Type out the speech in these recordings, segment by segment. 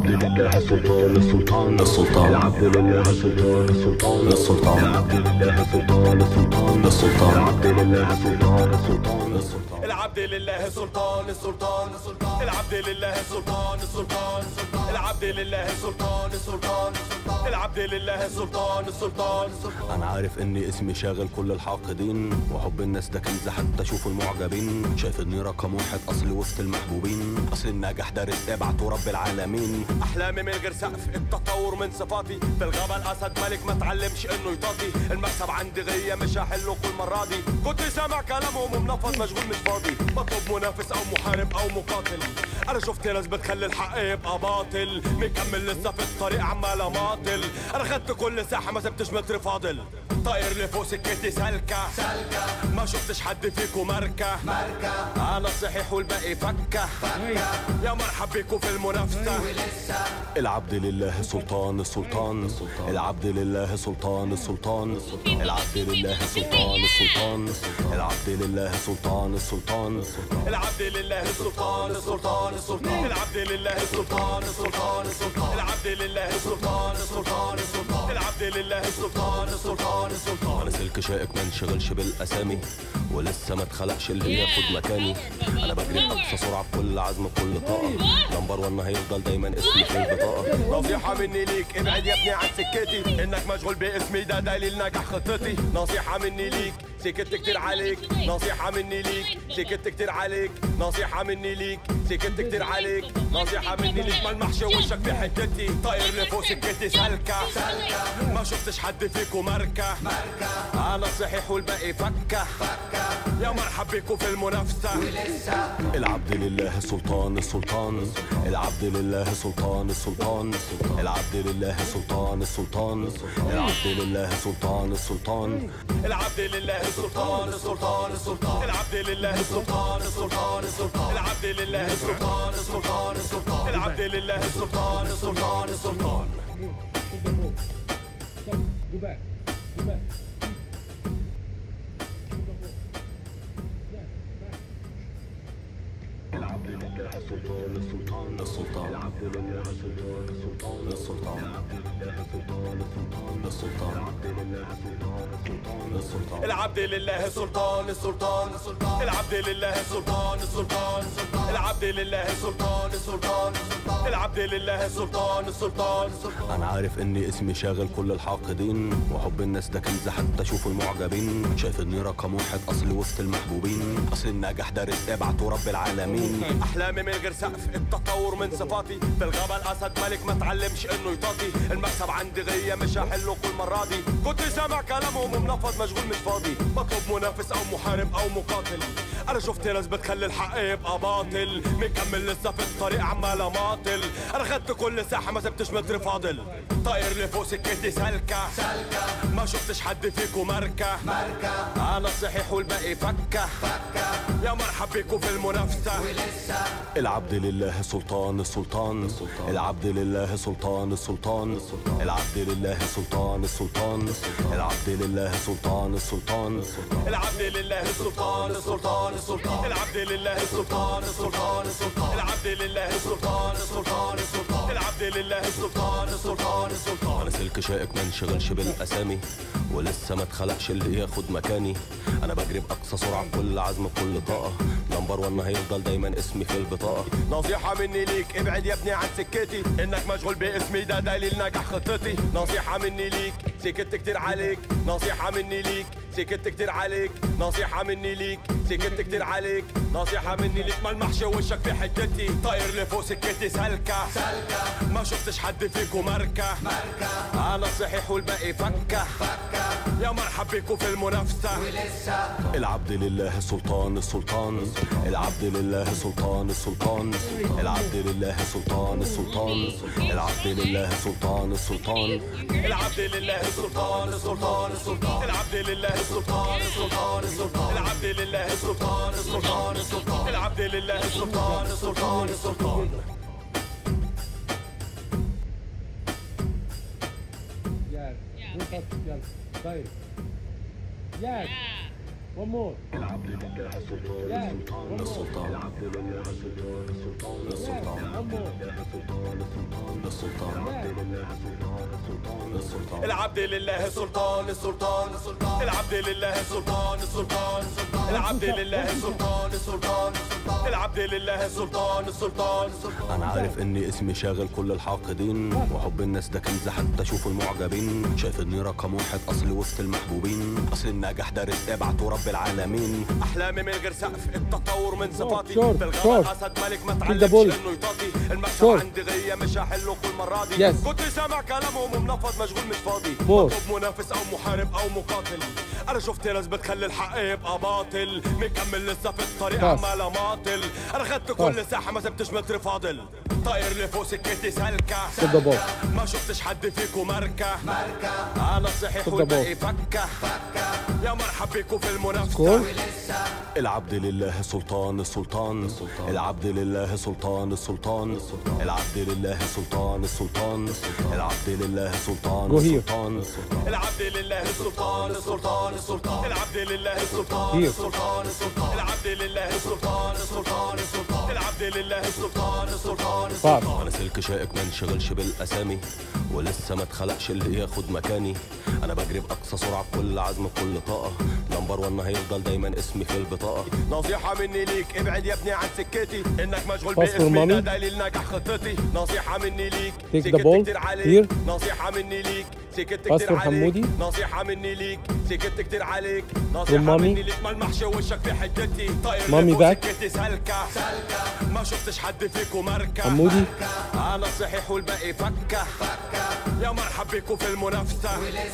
العبد لله سلطان السلطان السلطان. العبد لله سلطان السلطان السلطان. العبد لله سلطان السلطان السلطان. العبد لله سلطان السلطان السلطان العبد لله سلطان السلطان السلطان العبد لله سلطان السلطان السلطان العبد لله سلطان السلطان السلطان العبد لله سلطان السلطان السلطان انا عارف اني اسمي شاغل كل الحاقدين وحب الناس ده كنز حتى اشوفوا المعجبين شايف اني رقم واحد اصلي وسط المحبوبين اصل النجاح ده رزق ابعته رب العالمين احلامي من غير سقف التطور من صفاتي في الغابه الاسد ملك ما اتعلمش انه يطاطي المكسب عندي غيه مش هحله كل مره دي كنت سامع كلامهم ومنفض مشغول مش فاضي بطلب منافس او محارب او مقاتل انا شفت ناس بتخلي الحق يبقى باطل مكمل لسه في الطريق عمال اماطل انا خدت كل ساحه ما سبتش متر فاضل طاير لفوق سكتي سالكه سالكه ما شفتش حد فيكم ماركه ماركه انا الصحيح والباقي فكه فكه يا مرحب بيكم في المنافسه العبد لله سلطان السلطان العبد لله سلطان السلطان العبد لله سلطان السلطان العبد لله سلطان السلطان العبد لله السلطان السلطان السلطان العبد لله السلطان السلطان السلطان العبد لله السلطان السلطان السلطان العبد لله السلطان السلطان السلطان انا سلك شائك ما انشغلش بالاسامي ولسه ما اتخلقش اللي ياخد مكاني انا بجري باقصى سرعه بكل عزم بكل طاقه نمبر 1 هيفضل دايما اسمي في البطاقه نصيحة مني ليك ابعد يا ابني عن سكتي انك مشغول باسمي ده دليل نجاح خطتي نصيحة مني ليك سكت كتير عليك نصيحة مني ليك سكت كتير عليك نصيحة مني ليك سكت كتير عليك نصيحة مني ليك ملمحش وشك في حتتي طاير لفوق سكتي سالكة سالكة ما شفتش حد فيكم ماركة ماركة انا الصحيح والباقي فكة فكة يا مرحب بيكم في المنافسة العبد لله سلطان السلطان العبد لله سلطان السلطان العبد لله سلطان السلطان العبد لله سلطان السلطان العبد لله السلطان السلطان السلطان العبد لله السلطان السلطان السلطان العبد لله السلطان السلطان السلطان العبد لله السلطان السلطان السلطان Go back. Go back. العبد لله سلطان السلطان السلطان العبد لله سلطان السلطان السلطان العبد لله سلطان السلطان السلطان العبد لله سلطان السلطان السلطان العبد لله سلطان السلطان السلطان العبد لله سلطان السلطان السلطان العبد لله سلطان السلطان السلطان العبد لله سلطان السلطان السلطان انا عارف اني اسمي شاغل كل الحاقدين وحب الناس ده كنز حتى اشوفوا المعجبين شايف اني رقم واحد اصلي وسط المحبوبين اصل النجاح ده رزق ابعته رب العالمين احلامي من غير سقف التطور من صفاتي في الغابه الاسد ملك ما اتعلمش انه يطاطي المكسب عندي غيه مش هحله كل مره دي كنت سامع كلامهم ومنفض مشغول مش فاضي بطلب منافس او محارب او مقاتل انا شفت ناس بتخلي الحق يبقى باطل مكمل لسه في الطريق عمال اماطل انا خدت كل ساحه ما سبتش متر فاضل طاير لفوق سكتي سالكه سالكه ما شفتش حد فيكم ماركه ماركه انا الصحيح والباقي فكه فكه يا مرحب بيكم في المنافسه العبد لله سلطان السلطان العبد لله سلطان السلطان العبد لله سلطان السلطان العبد لله سلطان السلطان العبد لله السلطان السلطان السلطان العبد لله السلطان السلطان السلطان العبد لله السلطان السلطان السلطان العبد لله السلطان السلطان السلطان انا سلك شائك ما انشغلش بالاسامي ولسه ما اتخلقش اللي ياخد مكاني انا بجري باقصى سرعه بكل عزم بكل طاقه نمبر 1 هيفضل دايما اسمي في البطاقه نصيحة مني ليك ابعد يا ابني عن سكتي انك مشغول باسمي ده دليل نجاح خطتي نصيحة مني ليك سكت كتير عليك نصيحة مني ليك سكت كتير عليك نصيحة مني ليك سكت كتير عليك نصيحة مني ليك ملمحش وشك في حتتي طاير لفوق سكتي سالكة سالكة ما شفتش حد فيكم ماركة ماركة انا الصحيح والباقي فكة فكة يا مرحب بيكم في المنافسة العبد لله سلطان السلطان العبد لله سلطان السلطان العبد لله سلطان السلطان العبد لله سلطان السلطان العبد لله السلطان السلطان السلطان العبد لله السلطان السلطان السلطان العبد لله السلطان السلطان السلطان العبد لله السلطان السلطان السلطان Yes. Don't touch. Yes. Side. Yes. One more. العبد لله سلطان Yes. السلطان One more. السلطان العبد لله سلطان السلطان Yes. السلطان One more. سلطان السلطان السلطان السلطان العبد لله سلطان السلطان السلطان العبد لله سلطان السلطان السلطان العبد لله سلطان السلطان السلطان العبد لله سلطان السلطان السلطان انا عارف اني اسمي شاغل كل الحاقدين وحب الناس ده كنز حتى اشوف المعجبين شايف اني رقم واحد اصلي وسط المحبوبين اصل النجاح ده رزق ابعته رب العالمين احلامي من غير سقف التطور من صفاتي شورت، في الغابه شورت. الاسد ملك ما Kill the اتعلمش ball. انه يطاطي المكسب شورت. عندي غيه مش هحله كل مره دي Yes. كنت سامع كلامهم ومنفض مشغول مش فاضي بول. مطلوب منافس او محارب او مقاتل انا شفت ناس بتخلي الحق يبقى باطل مكمل لسه في الطريق باس. عمال اماطل انا خدت باس. كل ساحه ما سبتش متر فاضل طاير لفوق سكتي سالكه Get the ball. ما شفتش حد فيكم ماركه ماركه انا صحيح Get the والباقي ball. فكه يا مرحب بيكم في المنافسه سكور العبد لله سلطان السلطان العبد لله سلطان السلطان العبد لله سلطان السلطان العبد لله سلطان Go here. السلطان العبد لله السلطان السلطان السلطان العبد لله السلطان Here. السلطان السلطان العبد لله السلطان السلطان السلطان العبد لله السلطان السلطان فار السلطان انا سلك شائك ما انشغلش بالاسامي ولسه ما اتخلقش اللي ياخد مكاني انا بجري باقصى سرعه بكل عزم بكل طاقه نمبر 1 هيفضل دايما اسمي في البطاقه نصيحة مني ليك ابعد يا ابني عن سكتي انك مشغول Pass for باسمي ده mommy. دليل نجاح خطتي نصيحة مني ليك Take the سكت ball. كتير عليك Here. نصيحة مني ليك سكت Pass كتير for عليك حمودي. نصيحة مني ليك سكت كتير عليك نصيحة mommy. مني ليك ملمحش وشك في حتتي طاير Mommy لفوق back. سكتي سالكة ما شفتش حد فيكم ماركة حمودي انا صحيح والباقي فكة يا مرحب بيكم في المنافسة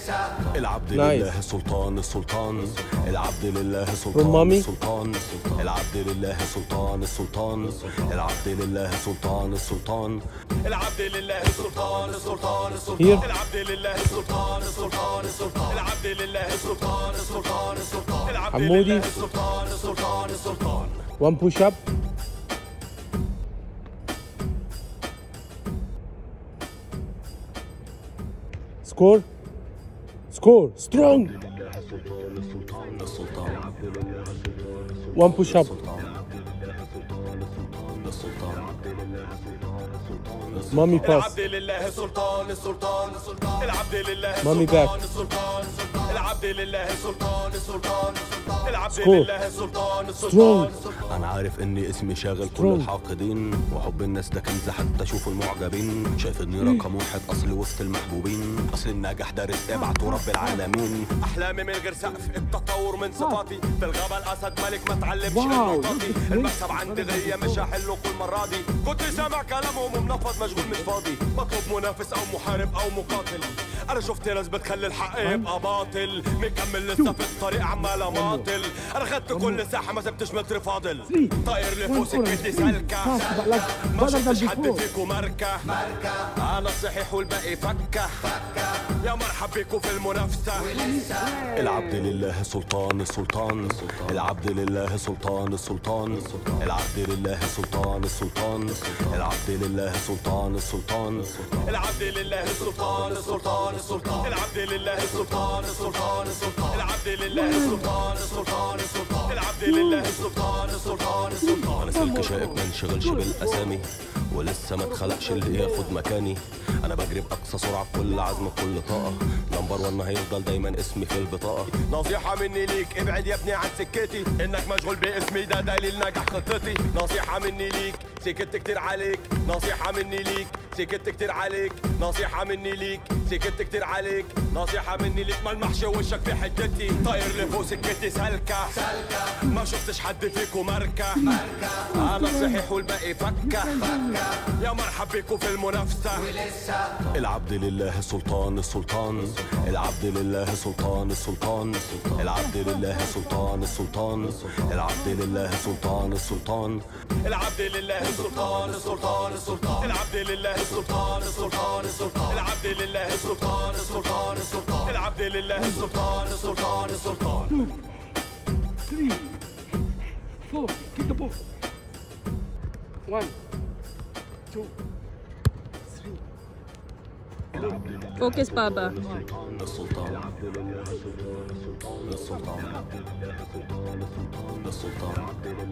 العبد Nice. لله سلطان السلطان العبد لله From سلطان mommy. السلطان العبد لله سلطان السلطان العبد لله سلطان السلطان العبد لله السلطان السلطان السلطان Here. العبد لله السلطان السلطان السلطان العبد لله السلطان السلطان السلطان العبد حمودي. لله السلطان السلطان السلطان one push up score score strong السلطان one push up mommy pass العبد لله السلطان السلطان السلطان العبد لله Mommy السلطان back. السلطان السلطان العبد لله السلطان السلطان السلطان العبد Score. لله السلطان السلطان Strong. السلطان انا عارف اني اسمي شاغل كل Strong. الحاقدين وحب الناس ده كنز حتى اشوف المعجبين شايف اني رقم واحد اصلي وسط المحبوبين اصل النجاح ده رزق ابعته رب العالمين احلامي من غير سقف التطور من صفاتي في الغابه الاسد ملك ما اتعلمش واو. انه يطاطي المكسب عندي غيه مش هحله كل مره دي كنت سامع كلامهم ومنفض مشغول مش فاضي بطلب منافس او محارب او مقاتل انا شفت ناس بتخلي الحق يبقى باطل مكمل لسه في الطريق عمال اماطل انا خدت كل ساحه ما سبتش متر فاضل طاير لفوق سكتي سالكه ما شفتش حد فيكم ماركه انا الصحيح والباقي فكه يا مرحب بيكم في المنافسه العبد لله سلطان السلطان العبد لله سلطان السلطان العبد لله سلطان السلطان العبد لله سلطان السلطان العبد لله السلطان السلطان السلطان العبد لله السلطان السلطان السلطان العبد لله السلطان السلطان السلطان العبد لله السلطان السلطان السلطان انا سلك شائك ما انشغلش بالاسامي ولسه ما اتخلقش اللي ياخد مكاني انا بجري باقصى سرعه بكل عزم بكل طاقه نمبر 1 هيفضل دايما اسمي في البطاقه نصيحة مني ليك ابعد يا ابني عن سكتي انك مشغول باسمي ده دليل نجاح خطتي نصيحة مني ليك سكت كتير عليك نصيحة مني ليك سكت كتير عليك نصيحة مني ليك سكت كتير عليك نصيحة مني ليك ملمحش وشك في حتتي طاير لفوق سكتي سالكة ما شفتش حد فيكم ماركة انا الصحيح والباقي فكة يا مرحب بيكم في المنافسة العبد لله سلطان السلطان العبد لله سلطان السلطان العبد لله سلطان السلطان العبد لله سلطان السلطان العبد لله السلطان السلطان السلطان العبد لله السلطان السلطان السلطان العبد لله السلطان السلطان السلطان العبد لله السلطان السلطان السلطان three, four, kick the ball. One, two, three, Focus, Baba. السلطان السلطان السلطان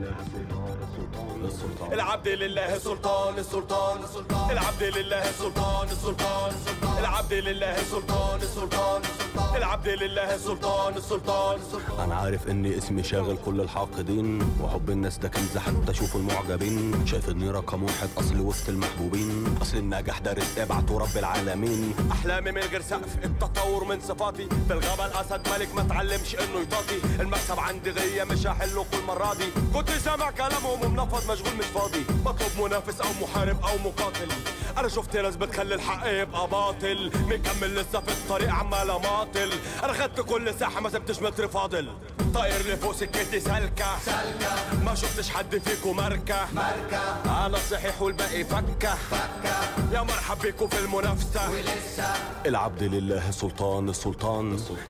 السلطان العبد لله سلطان السلطان السلطان العبد لله سلطان السلطان السلطان العبد لله سلطان السلطان السلطان العبد لله سلطان السلطان السلطان انا عارف اني اسمي شاغل كل الحاقدين وحب الناس ده كنز حتى اشوف المعجبين شايف اني رقم واحد اصلي وسط المحبوبين اصل النجاح ده رزق ابعته رب العالمين احلامي من غير سقف التطور من صفاتي في الغابه الاسد ملك ما اتعلمش انه يطاطي المكسب عندي غيه مش هحله كل مره دي كنت سامع كلامهم ومنفض مشغول مش فاضي بطلب منافس او محارب او مقاتل انا شفت ناس بتخلي الحق يبقى باطل مكمل لسه في الطريق عمال اماطل انا خدت كل ساحه ما سبتش متر فاضل طاير لفوق سكتي سالكه سالكه ما شفتش حد فيكم ماركه ماركه انا صحيح والباقي فكه فكه يا مرحب بيكم في المنافسه العبد لله سلطان السلطان